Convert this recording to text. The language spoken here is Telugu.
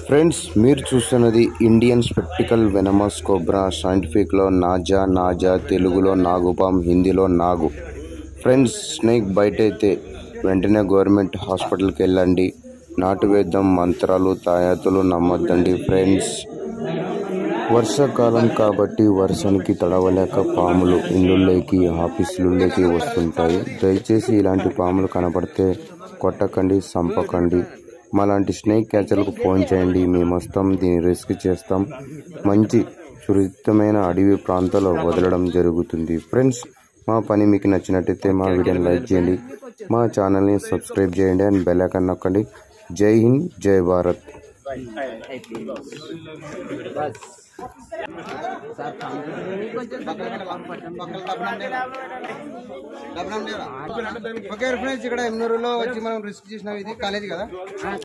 ఫ్రెండ్స్ మీరు చూస్తున్నది ఇండియన్ స్పెక్టికల్ వెనమస్ కోబ్రా సైంటిఫిక్లో నాజా నాజా తెలుగులో నాగుపాం హిందీలో నాగు ఫ్రెండ్స్ స్నేక్ బయట అయితే వెంటనే గవర్నమెంట్ హాస్పిటల్కి వెళ్ళండి నాటు వేద్దాం మంత్రాలు తాయాతులు నమ్మొద్దండి ఫ్రెండ్స్ వర్షాకాలం కాబట్టి వర్షానికి తడవలేక పాములు ఇళ్ళుల్లోకి ఆఫీసులలోకి వస్తుంటాయి దయచేసి ఇలాంటి పాములు కనపడితే కొట్టకండి చంపకండి మాలాంటి స్నేక్ క్యాచర్లకు ఫోన్ చేయండి మేము వస్తాం దీన్ని రెస్క్యూ చేస్తాం మంచి సురక్షితమైన అడవి ప్రాంతాల్లో వదలడం జరుగుతుంది ఫ్రెండ్స్ మా పని మీకు నచ్చినట్టయితే మా వీడియోని లైక్ చేయండి మా ఛానల్ని సబ్స్క్రైబ్ చేయండి అండ్ బెల్ ఐకాన్ నొక్కండి జై హింద్ జై భారత్ ఓకే ఫ్రెండ్స్ ఇక్కడ ఎమ్నూరులో వచ్చి మనం రిస్క్ చేసినాం ఇది కాలేజీ కదా